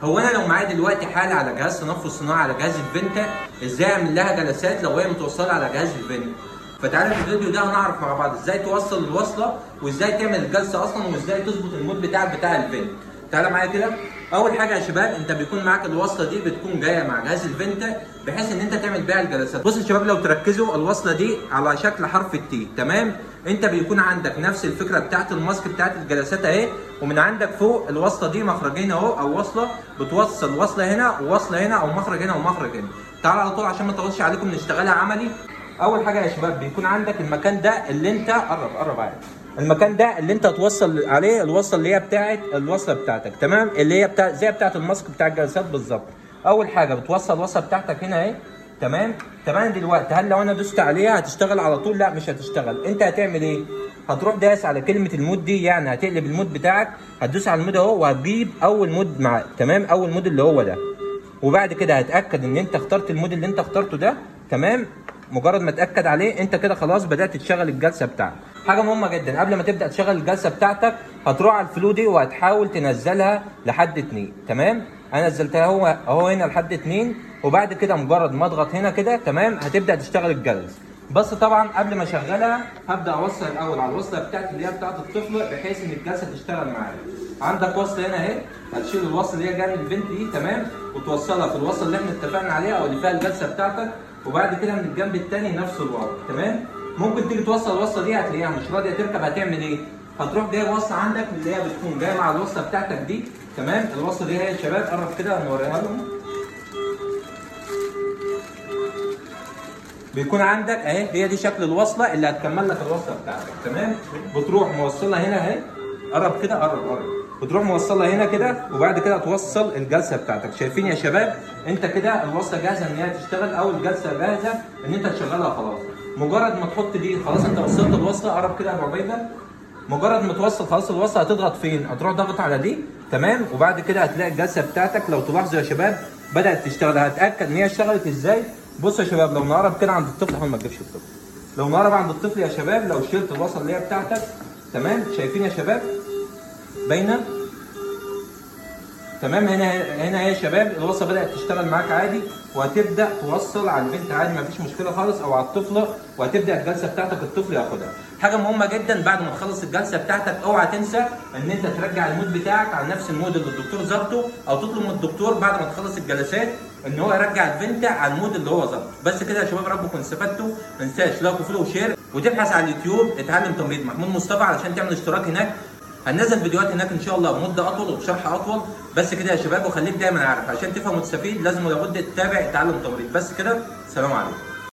هو انا لو معايا دلوقتي حاله على جهاز تنفس صناعي على جهاز الفنتا ازاي اعمل لها جلسات لو هي متوصله على جهاز الفنتا فتعالى في الفيديو ده هنعرف مع بعض ازاي توصل الوصله وازاي تعمل الجلسه اصلا وازاي تظبط المود بتاعك بتاع الفنت تعالى معايا كده اول حاجه يا شباب انت بيكون معاك الوصله دي بتكون جايه مع جهاز الفنتا بحيث ان انت تعمل بيها الجلسات بص يا شباب لو تركزوا الوصله دي على شكل حرف التي تمام انت بيكون عندك نفس الفكره بتاعت الماسك بتاعت الجلسات اهي ومن عندك فوق الوصله دي مخرجين اهو او وصله بتوصل وصله هنا ووصله هنا او مخرج هنا ومخرج هنا تعال على طول عشان ما اطولش عليكم نشتغلها عملي اول حاجه يا شباب بيكون عندك المكان ده اللي انت قرب قرب عادي المكان ده اللي انت هتوصل عليه الوصله اللي هي بتاعت الوصله بتاعتك تمام اللي هي بتاع زي بتاعت الماسك بتاع الجلسات بالظبط اول حاجه بتوصل الوصله بتاعتك هنا اهي تمام تمام دلوقتي هل لو انا دوست عليها هتشتغل على طول لا مش هتشتغل انت هتعمل ايه هتروح داس على كلمه المود دي يعني هتقلب المود بتاعك هتدوس على المود اهو وهتجيب اول مود معاك تمام اول مود اللي هو ده وبعد كده هتاكد ان انت اخترت المود اللي انت اخترته ده تمام مجرد ما تاكد عليه انت كده خلاص بدات تشغل الجلسه بتاعتك حاجه مهمه جدا قبل ما تبدا تشغل الجلسه بتاعتك هتروح على الفلو دي وهتحاول تنزلها لحد اتنين تمام انا نزلتها هو اهو هنا لحد اتنين وبعد كده مجرد ما اضغط هنا كده تمام هتبدا تشتغل الجلسه بس طبعا قبل ما اشغلها هبدا اوصل الاول على الوصله بتاعتي اللي هي بتاعت الطفل بحيث ان الجلسه تشتغل معايا عندك وصله هنا اهي هتشيل الوصله اللي هي جايه من البنت دي تمام وتوصلها في الوصله اللي احنا اتفقنا عليها او اللي فيها الجلسه بتاعتك وبعد كده من الجنب الثاني نفس الوضع تمام ممكن تيجي توصل الوصله دي هتلاقيها مش راضيه تركب هتعمل ايه هتروح جايب وصله عندك اللي هي بتكون جايه مع الوصله بتاعتك دي تمام الوصله دي هي يا شباب قرب كده نوريها لهم بيكون عندك اهي هي دي شكل الوصله اللي هتكمل لك الوصله بتاعتك تمام بتروح موصلها هنا اهي قرب كده قرب قرب بتروح موصلها هنا كده وبعد كده توصل الجلسه بتاعتك شايفين يا شباب انت كده الوصله جاهزه ان هي تشتغل او الجلسه جاهزه ان انت تشغلها خلاص مجرد ما تحط دي خلاص انت وصلت الوصله قرب كده يا ابو عبيده مجرد ما توصل خلاص الوصله هتضغط فين هتروح ضغط على دي تمام وبعد كده هتلاقي الجلسه بتاعتك لو تلاحظوا يا شباب بدات تشتغل هتاكد ان هي اشتغلت ازاي بصوا يا شباب لو نقرب كده عند الطفل حاول ما تجيبش الطفل لو نقرب عند الطفل يا شباب لو شلت الوصله اللي هي بتاعتك تمام شايفين يا شباب باينه تمام هنا هنا يا شباب الوصله بدات تشتغل معاك عادي وهتبدا توصل على البنت عادي مفيش مشكله خالص او على الطفله وهتبدا الجلسه بتاعتك الطفل ياخدها حاجه مهمه جدا بعد ما تخلص الجلسه بتاعتك اوعى تنسى ان انت ترجع المود بتاعك على نفس المود اللي الدكتور ظبطه او تطلب من الدكتور بعد ما تخلص الجلسات ان هو يرجع البنت على المود اللي هو ظبطه بس كده يا شباب رب تكونوا استفدتوا ما تنساش لايك وفولو وشير وتبحث على اليوتيوب اتعلم تمريض محمود مصطفى علشان تعمل اشتراك هناك هننزل فيديوهات هناك ان شاء الله بمده اطول وبشرح اطول بس كده يا شباب وخليك دايما عارف عشان تفهم وتستفيد لازم لابد تتابع تعلم تمريض بس كده سلام عليكم